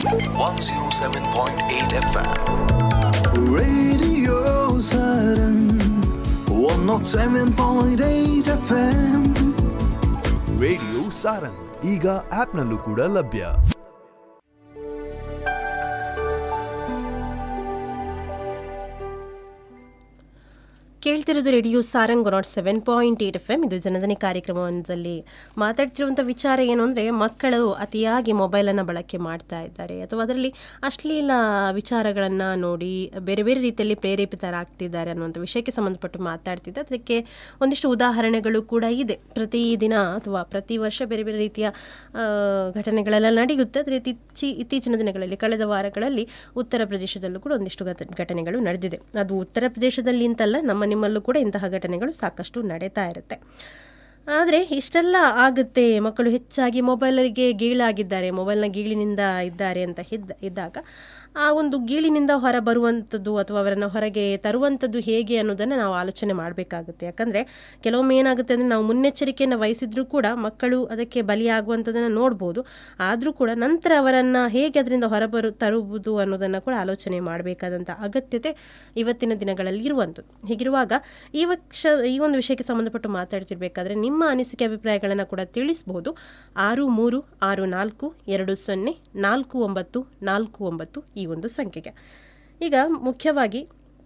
107.8 FM. Radio Saturn 107.8 FM radio Sarang ಈಗ ಆಪ್ನಲ್ಲೂ ಕೂಡ ಲಭ್ಯ ಕೇಳ್ತಿರೋದು radio Sarang nought seven point eight F M ಇದು ಜನದನಿ ಕಾರ್ಯಕ್ರಮದಲ್ಲಿ ಮಾತಾಡ್ತಿರುವಂಥ ವಿಚಾರ ಏನು ಅಂದರೆ ಮಕ್ಕಳು ಅತಿಯಾಗಿ ಮೊಬೈಲನ್ನು ಬಳಕೆ ಮಾಡ್ತಾ ಇದ್ದಾರೆ ಅಥವಾ ಅದರಲ್ಲಿ ಅಶ್ಲೀಲ ವಿಚಾರಗಳನ್ನು ನೋಡಿ ಬೇರೆ ಬೇರೆ ರೀತಿಯಲ್ಲಿ ಪ್ರೇರೇಪಿತರಾಗ್ತಿದ್ದಾರೆ ಅನ್ನುವಂಥ ವಿಷಯಕ್ಕೆ ಸಂಬಂಧಪಟ್ಟು ಮಾತಾಡ್ತಿದ್ದೆ ಅದಕ್ಕೆ ಒಂದಿಷ್ಟು ಉದಾಹರಣೆಗಳು ಕೂಡ ಇದೆ ಪ್ರತಿದಿನ ಅಥವಾ ಪ್ರತಿ ವರ್ಷ ಬೇರೆ ಬೇರೆ ರೀತಿಯ ಆ, ಘಟನೆಗಳೆಲ್ಲ ನಡೆಯುತ್ತೆ ಅದೇ ರೀತಿ ಇಚ್ಚಿ- ಇತ್ತೀಚಿನ ದಿನಗಳಲ್ಲಿ ಕಳೆದ ವಾರಗಳಲ್ಲಿ ಉತ್ತರ ಪ್ರದೇಶದಲ್ಲೂ ಕೂಡ ಒಂದಿಷ್ಟು ಘಟ- ಘಟನೆಗಳು ನಡೆದಿದೆ ಅದು ಉತ್ತರ ಪ್ರದೇಶದಲ್ಲಿ ಅಂತಲ್ಲ ನಮ್ಮ ನಿಮ್ಮಲ್ಲೂ ಕೂಡ ಇಂತಹ ಘಟನೆಗಳು ಸಾಕಷ್ಟು ನಡೀತಾ ಇರುತ್ತೆ ಆದರೆ ಇಷ್ಟೆಲ್ಲ ಆಗುತ್ತೆ ಮಕ್ಕಳು ಹೆಚ್ಚಾಗಿ ಮೊಬೈಲಿಗೆ ಗೀಳಾಗಿದ್ದಾರೆ ಮೊಬೈಲ್ನ ಗೀಳಿನಿಂದ ಇದ್ದಾರೆ ಅಂತ ಇದ್ದ ಇದ್ದಾಗ ಆ ಒಂದು ಗೀಳಿನಿಂದ ಹೊರ ಬರುವಂಥದ್ದು ಅಥವಾ ಅವರನ್ನು ಹೊರಗೆ ತರುವಂಥದ್ದು ಹೇಗೆ ಅನ್ನೋದನ್ನು ನಾವು ಆಲೋಚನೆ ಮಾಡಬೇಕಾಗುತ್ತೆ ಯಾಕಂದರೆ ಕೆಲವೊಮ್ಮೆ ಏನಾಗುತ್ತೆ ಅಂದರೆ ನಾವು ಮುನ್ನೆಚ್ಚರಿಕೆಯನ್ನು ವಹಿಸಿದ್ರೂ ಕೂಡ ಮಕ್ಕಳು ಅದಕ್ಕೆ ಬಲಿಯಾಗುವಂಥದ್ದನ್ನು ನೋಡ್ಬೋದು ಆದರೂ ಕೂಡ ನಂತರ ಅವರನ್ನು ಹೇಗೆ ಅದರಿಂದ ಹೊರಬರು ತರುವುದು ಅನ್ನೋದನ್ನು ಕೂಡ ಆಲೋಚನೆ ಮಾಡಬೇಕಾದಂಥ ಅಗತ್ಯತೆ ಇವತ್ತಿನ ದಿನಗಳಲ್ಲಿ ಇರುವಂಥದ್ದು ಹೀಗಿರುವಾಗ ಈ ವಕ್ಷ ಈ ಒಂದು ವಿಷಯಕ್ಕೆ ಸಂಬಂಧಪಟ್ಟು ಮಾತಾಡ್ತಿರ್ಬೇಕಾದ್ರೆ ನಿಮ್ಮ ಅನಿಸಿಕೆ ಅಭಿಪ್ರಾಯಗಳನ್ನು ಕೂಡ ತಿಳಿಸ್ಬೋದು ಆರು ಮೂರು ಆರು ನಾಲ್ಕು ಎರಡು ಸೊನ್ನೆ ನಾಲ್ಕು ಒಂಬತ್ತು ನಾಲ್ಕು ಒಂಬತ್ತು ಈ ಒಂದು ಸಂಖ್ಯೆಗೆ ಈಗ ಮುಖ್ಯವಾಗಿ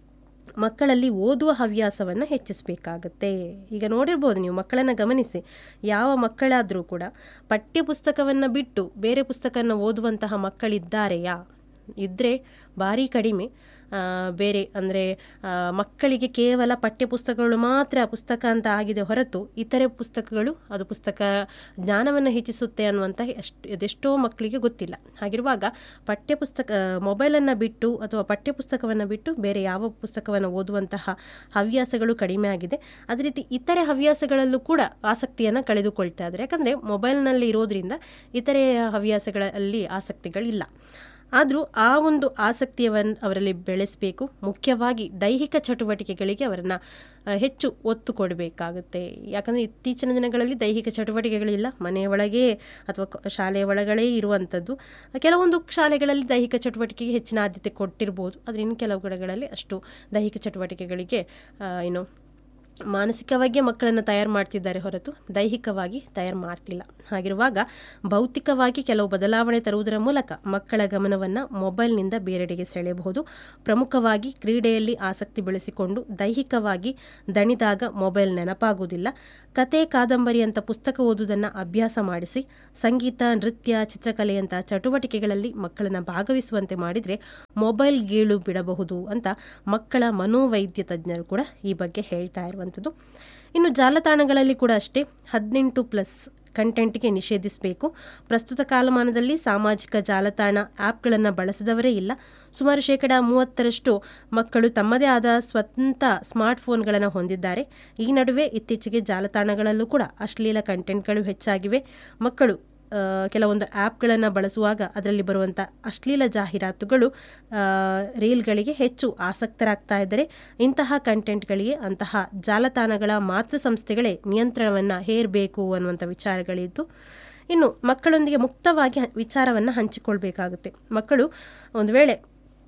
ಮಕ್ಕಳಲ್ಲಿ ಓದುವ ಹವ್ಯಾಸವನ್ನು ಹೆಚ್ಚಿಸಬೇಕಾಗತ್ತೆ ಈಗ ನೋಡಿರ್ಬೋದು ನೀವು ಮಕ್ಕಳನ್ನು ಗಮನಿಸಿ ಯಾವ ಮಕ್ಕಳಾದರೂ ಕೂಡ ಪಠ್ಯಪುಸ್ತಕವನ್ನು ಬಿಟ್ಟು ಬೇರೆ ಪುಸ್ತಕವನ್ನು ಓದುವಂತಹ ಮಕ್ಕಳಿದ್ದಾರೆಯಾ ಇದ್ದರೆ ಭಾರಿ ಕಡಿಮೆ ಆ, ಬೇರೆ ಅಂದರೆ ಮಕ್ಕಳಿಗೆ ಕೇವಲ ಪಠ್ಯಪುಸ್ತಕಗಳು ಮಾತ್ರ ಪುಸ್ತಕ ಅಂತ ಆಗಿದೆ ಹೊರತು ಇತರೆ ಪುಸ್ತಕಗಳು ಅದು ಪುಸ್ತಕ ಜ್ಞಾನವನ್ನು ಹೆಚ್ಚಿಸುತ್ತೆ ಅನ್ನುವಂಥ ಎಷ್ಟು ಅದೆಷ್ಟೋ ಮಕ್ಕಳಿಗೆ ಗೊತ್ತಿಲ್ಲ ಹಾಗಿರುವಾಗ ಪಠ್ಯಪುಸ್ತಕ ಮೊಬೈಲನ್ನು ಬಿಟ್ಟು ಅಥವಾ ಪಠ್ಯಪುಸ್ತಕವನ್ನು ಬಿಟ್ಟು ಬೇರೆ ಯಾವ ಪುಸ್ತಕವನ್ನು ಓದುವಂತಹ ಹವ್ಯಾಸಗಳು ಕಡಿಮೆ ಆಗಿದೆ ಅದೇ ರೀತಿ ಇತರೆ ಹವ್ಯಾಸಗಳಲ್ಲೂ ಕೂಡ ಆಸಕ್ತಿಯನ್ನು ಕಳೆದುಕೊಳ್ತಾ ಇದ್ದಾರೆ ಯಾಕಂದರೆ ಮೊಬೈಲ್ನಲ್ಲಿ ಇರೋದ್ರಿಂದ ಇತರೆ ಹವ್ಯಾಸಗಳಲ್ಲಿ ಆಸಕ್ತಿಗಳಿಲ್ಲ ಆದರೂ ಆ ಒಂದು ಆಸಕ್ತಿಯನ್ನು ಅವರಲ್ಲಿ ಬೆಳೆಸಬೇಕು ಮುಖ್ಯವಾಗಿ ದೈಹಿಕ ಚಟುವಟಿಕೆಗಳಿಗೆ ಅವರನ್ನು ಆ, ಹೆಚ್ಚು ಒತ್ತು ಕೊಡಬೇಕಾಗುತ್ತೆ ಯಾಕಂದರೆ ಇತ್ತೀಚಿನ ದಿನಗಳಲ್ಲಿ ದೈಹಿಕ ಚಟುವಟಿಕೆಗಳಿಲ್ಲ ಮನೆಯ ಒಳಗೆ ಅಥವಾ ಕ- ಶಾಲೆಯ ಒಳಗಡೆ ಇರುವಂಥದ್ದು ಕೆಲವೊಂದು ಶಾಲೆಗಳಲ್ಲಿ ದೈಹಿಕ ಚಟುವಟಿಕೆಗೆ ಹೆಚ್ಚಿನ ಆದ್ಯತೆ ಕೊಟ್ಟಿರ್ಬೋದು ಆದರೆ ಇನ್ನು ಕೆಲವು ಕಡೆಗಳಲ್ಲಿ ಅಷ್ಟು ದೈಹಿಕ ಚಟುವಟಿಕೆಗಳಿಗೆ ಆ, ಏನು ಮಾನಸಿಕವಾಗಿ ಮಕ್ಕಳನ್ನು ತಯಾರು ಮಾಡ್ತಿದ್ದಾರೆ ಹೊರತು ದೈಹಿಕವಾಗಿ ತಯಾರು ಮಾಡ್ತಿಲ್ಲ ಹಾಗಿರುವಾಗ ಭೌತಿಕವಾಗಿ ಕೆಲವು ಬದಲಾವಣೆ ತರುವುದರ ಮೂಲಕ ಮಕ್ಕಳ ಗಮನವನ್ನು ಮೊಬೈಲ್ನಿಂದ ಬೇರೆಡೆಗೆ ಸೆಳೆಯಬಹುದು ಪ್ರಮುಖವಾಗಿ ಕ್ರೀಡೆಯಲ್ಲಿ ಆಸಕ್ತಿ ಬೆಳೆಸಿಕೊಂಡು ದೈಹಿಕವಾಗಿ ದಣಿದಾಗ ಮೊಬೈಲ್ ನೆನಪಾಗುವುದಿಲ್ಲ ಕತೆ ಕಾದಂಬರಿ ಅಂತ ಪುಸ್ತಕ ಓದುವುದನ್ನು ಅಭ್ಯಾಸ ಮಾಡಿಸಿ ಸಂಗೀತ ನೃತ್ಯ ಚಿತ್ರಕಲೆಯಂಥ ಚಟುವಟಿಕೆಗಳಲ್ಲಿ ಮಕ್ಕಳನ್ನು ಭಾಗವಹಿಸುವಂತೆ ಮಾಡಿದರೆ ಮೊಬೈಲ್ ಗೀಳು ಬಿಡಬಹುದು ಅಂತ ಮಕ್ಕಳ ಮನೋವೈದ್ಯ ತಜ್ಞರು ಕೂಡ ಈ ಬಗ್ಗೆ ಹೇಳ್ತಾ ಇರುವಂಥದ್ದು ಇನ್ನು ಜಾಲತಾಣಗಳಲ್ಲಿ ಕೂಡ ಅಷ್ಟೇ ಹದಿನೆಂಟು ಪ್ಲಸ್ ಕಂಟೆಂಟ್ಗೆ ನಿಷೇಧಿಸಬೇಕು ಪ್ರಸ್ತುತ ಕಾಲಮಾನದಲ್ಲಿ ಸಾಮಾಜಿಕ ಜಾಲತಾಣ ಆ್ಯಪ್ಗಳನ್ನು ಬಳಸಿದವರೇ ಇಲ್ಲ ಸುಮಾರು ಶೇಕಡ ಮೂವತ್ತರಷ್ಟು ಮಕ್ಕಳು ತಮ್ಮದೇ ಆದ ಸ್ವಂತ ಸ್ಮಾರ್ಟ್ಫೋನ್ಗಳನ್ನು ಹೊಂದಿದ್ದಾರೆ ಈ ನಡುವೆ ಇತ್ತೀಚೆಗೆ ಜಾಲತಾಣಗಳಲ್ಲೂ ಕೂಡ ಅಶ್ಲೀಲ ಕಂಟೆಂಟ್ಗಳು ಹೆಚ್ಚಾಗಿವೆ ಮಕ್ಕಳು ಆ, ಕೆಲವೊಂದು ಆ್ಯಪ್ಗಳನ್ನು ಬಳಸುವಾಗ ಅದರಲ್ಲಿ ಬರುವಂಥ ಅಶ್ಲೀಲ ಜಾಹೀರಾತುಗಳು ಆ, ರೀಲ್ಗಳಿಗೆ ಹೆಚ್ಚು ಆಸಕ್ತರಾಗ್ತಾ ಇದ್ದರೆ ಇಂತಹ ಕಂಟೆಂಟ್ಗಳಿಗೆ ಅಂತಹ ಜಾಲತಾಣಗಳ ಮಾತೃ ಸಂಸ್ಥೆಗಳೇ ನಿಯಂತ್ರಣವನ್ನು ಹೇರಬೇಕು ಅನ್ನುವಂಥ ವಿಚಾರಗಳಿದ್ದು ಇನ್ನು ಮಕ್ಕಳೊಂದಿಗೆ ಮುಕ್ತವಾಗಿ ವಿಚಾರವನ್ನು ಹಂಚಿಕೊಳ್ಬೇಕಾಗುತ್ತೆ ಮಕ್ಕಳು ಒಂದು ವೇಳೆ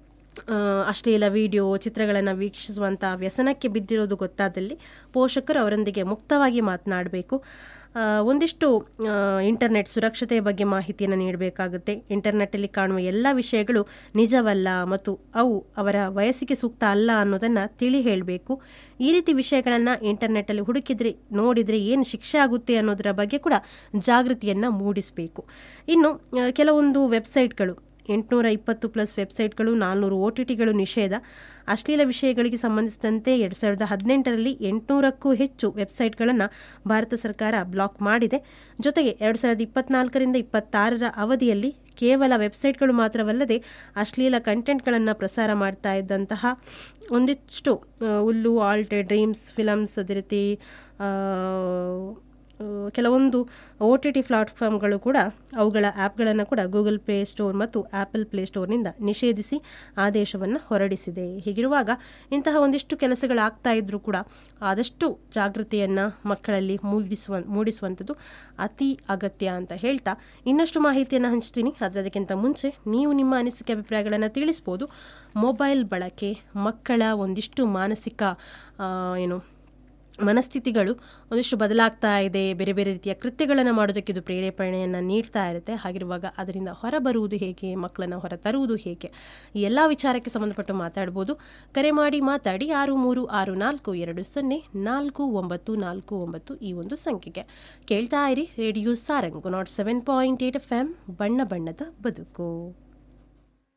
ಆ, ಅಶ್ಲೀಲ ವಿಡಿಯೋ ಚಿತ್ರಗಳನ್ನು ವೀಕ್ಷಿಸುವಂಥ ವ್ಯಸನಕ್ಕೆ ಬಿದ್ದಿರೋದು ಗೊತ್ತಾದಲ್ಲಿ ಪೋಷಕರು ಅವರೊಂದಿಗೆ ಮುಕ್ತವಾಗಿ ಮಾತನಾಡಬೇಕು ಆ, ಒಂದಿಷ್ಟು ಆ, ಇಂಟರ್ನೆಟ್ ಸುರಕ್ಷತೆಯ ಬಗ್ಗೆ ಮಾಹಿತಿಯನ್ನು ನೀಡಬೇಕಾಗುತ್ತೆ ಇಂಟರ್ನೆಟ್ಟಲ್ಲಿ ಕಾಣುವ ಎಲ್ಲ ವಿಷಯಗಳು ನಿಜವಲ್ಲ ಮತ್ತು ಅವು ಅವರ ವಯಸ್ಸಿಗೆ ಸೂಕ್ತ ಅಲ್ಲ ಅನ್ನೋದನ್ನು ತಿಳಿ ಹೇಳಬೇಕು ಈ ರೀತಿ ವಿಷಯಗಳನ್ನು ಇಂಟರ್ನೆಟ್ಟಲ್ಲಿ ಹುಡುಕಿದ್ರೆ ನೋಡಿದರೆ ಏನು ಶಿಕ್ಷೆ ಆಗುತ್ತೆ ಅನ್ನೋದರ ಬಗ್ಗೆ ಕೂಡ ಜಾಗೃತಿಯನ್ನು ಮೂಡಿಸಬೇಕು ಇನ್ನು ಆ, ಕೆಲವೊಂದು ವೆಬ್ಸೈಟ್ಗಳು ಎಂಟುನೂರ ಇಪ್ಪತ್ತು ಪ್ಲಸ್ ವೆಬ್ಸೈಟ್ಗಳು ನಾಲ್ನೂರು ಒ ಟಿ ಟಿಗಳು ನಿಷೇಧ ಅಶ್ಲೀಲ ವಿಷಯಗಳಿಗೆ ಸಂಬಂಧಿಸಿದಂತೆ ಎರಡು ಸಾವಿರದ ಹದಿನೆಂಟರಲ್ಲಿ ಎಂಟುನೂರಕ್ಕೂ ಹೆಚ್ಚು ವೆಬ್ಸೈಟ್ಗಳನ್ನು ಭಾರತ ಸರ್ಕಾರ ಬ್ಲಾಕ್ ಮಾಡಿದೆ ಜೊತೆಗೆ ಎರಡು ಸಾವಿರದ ಇಪ್ಪತ್ನಾಲ್ಕರಿಂದ ಇಪ್ಪತ್ತಾರರ ಅವಧಿಯಲ್ಲಿ ಕೇವಲ ವೆಬ್ಸೈಟ್ಗಳು ಮಾತ್ರವಲ್ಲದೆ ಅಶ್ಲೀಲ ಕಂಟೆಂಟ್ಗಳನ್ನು ಪ್ರಸಾರ ಮಾಡ್ತಾ ಇದ್ದಂತಹ ಒಂದಿಷ್ಟು ಆ, ಹುಲ್ಲು ಆಲ್ಟೆ ಡ್ರೀಮ್ಸ್ ಫಿಲಮ್ಸ್ ಅದೇ ರೀತಿ ಆ, ಆ, ಕೆಲವೊಂದು ಒ ಟಿ ಟಿ ಪ್ಲಾಟ್ಫಾರ್ಮ್ಗಳು ಕೂಡ ಅವುಗಳ ಆ್ಯಪ್ಗಳನ್ನು ಕೂಡ ಗೂಗಲ್ ಪ್ಲೇ ಸ್ಟೋರ್ ಮತ್ತು ಆ್ಯಪಲ್ ಪ್ಲೇ ಸ್ಟೋರ್ನಿಂದ ನಿಷೇಧಿಸಿ ಆದೇಶವನ್ನು ಹೊರಡಿಸಿದೆ ಹೀಗಿರುವಾಗ ಇಂತಹ ಒಂದಿಷ್ಟು ಕೆಲಸಗಳಾಗ್ತಾ ಇದ್ದರೂ ಕೂಡ ಆದಷ್ಟು ಜಾಗೃತಿಯನ್ನು ಮಕ್ಕಳಲ್ಲಿ ಮೂಡಿಸುವ ಮೂಡಿಸುವಂಥದ್ದು ಅತಿ ಅಗತ್ಯ ಅಂತ ಹೇಳ್ತಾ ಇನ್ನಷ್ಟು ಮಾಹಿತಿಯನ್ನು ಹಂಚ್ತೀನಿ ಆದರೆ ಅದಕ್ಕಿಂತ ಮುಂಚೆ ನೀವು ನಿಮ್ಮ ಅನಿಸಿಕೆ ಅಭಿಪ್ರಾಯಗಳನ್ನು ತಿಳಿಸ್ಬೋದು ಮೊಬೈಲ್ ಬಳಕೆ ಮಕ್ಕಳ ಒಂದಿಷ್ಟು ಮಾನಸಿಕ ಆ, ಏನು ಮನಸ್ಥಿತಿಗಳು ಒಂದಿಷ್ಟು ಬದಲಾಗ್ತಾ ಇದೆ ಬೇರೆ ಬೇರೆ ರೀತಿಯ ಕೃತ್ಯಗಳನ್ನು ಮಾಡೋದಕ್ಕೆ ಇದು ಪ್ರೇರೇಪಣೆಯನ್ನು ನೀಡ್ತಾ ಇರುತ್ತೆ ಹಾಗಿರುವಾಗ ಅದರಿಂದ ಹೊರಬರುವುದು ಹೇಗೆ ಮಕ್ಕಳನ್ನು ಹೊರ ತರುವುದು ಹೇಗೆ ಈ ಎಲ್ಲ ವಿಚಾರಕ್ಕೆ ಸಂಬಂಧಪಟ್ಟು ಮಾತಾಡ್ಬೋದು ಕರೆ ಮಾಡಿ ಮಾತಾಡಿ ಆರು ಮೂರು ಆರು ನಾಲ್ಕು ಎರಡು ಸೊನ್ನೆ ನಾಲ್ಕು ಒಂಬತ್ತು ನಾಲ್ಕು ಒಂಬತ್ತು ಈ ಒಂದು ಸಂಖ್ಯೆಗೆ ಕೇಳ್ತಾ ಇರಿ radio Sarang nought seven point eight F M ಬಣ್ಣ ಬಣ್ಣದ ಬದುಕು